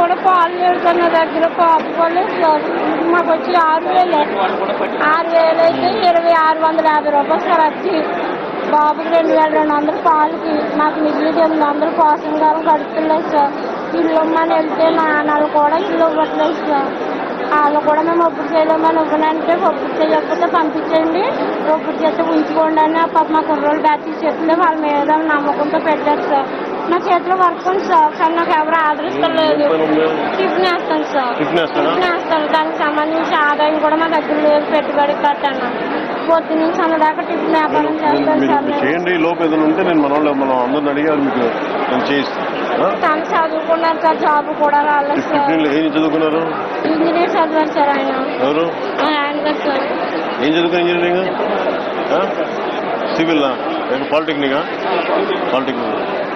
కూడా పాలు లేవు సార్ నా దగ్గర పాలు కూడా లేవు సార్ మాకు వచ్చి ఆరు వేలు ఆరు వేలు అయితే ఇరవై ఆరు వందల యాభై రూపాయలు సార్ వచ్చి బాబుకి రెండు వేల రెండు వందలు పాలకి మాకు మిగిలిన ఎనిమిది వందలు పోషణ కాలం గడుపుతున్నాయి సార్ ఇల్లు ఇమ్మని వెళ్తే నాన్నలు కూడా ఇల్లు ఇవ్వట్లేదు సార్ వాళ్ళు కూడా మేము ఒప్పుడు చేయలేమని ఇవ్వనంటే ఒప్పుడు చేయకపోతే పంపించండి ఒప్పుడు చేస్తే ఉంచుకోండి అని ఆ పాప మా కుర్రోళ్ళు బ్యాచ్ చెప్తే వాళ్ళ మీద నమ్మకంతో పెట్టారు సార్ నా చేతిలో వర్క్ ఉంది సార్ కానీ నాకు ఎవరు ఆదరిస్తలేదు టిఫిన్ వేస్తాను సార్ టిఫిన్ వేస్తారా? టిఫిన్ వేస్తాను దానికి సంబంధించి ఆదాయం కూడా మా దగ్గర లేదు పెట్టుబడి కట్టాను పొద్దు నుంచి అన్నదాకా టిఫిన్ వ్యాపారం చేస్తాను మీరు సార్ ఇప్పుడు నేను చేయండి ఈ లోపు ఏదైనా ఉంటే నేను మన వాళ్ళు మనం అందరిని అడిగారు మీకు నేను చేయిస్తాను ఆ? తను చదువుకున్నారు సార్ జాబ్ కూడా రాలేదు సార్ టిఫిన్లు ఏం చదువుకున్నారు ఇంజనీర్ చదివారు సార్ ఆయన ఎవరు మా ఆయన గారు సార్ ఏం చదువుకుని ఇంజనీరింగ్ సివిల్ పాలిటెక్నికా పాలిటెక్నిక్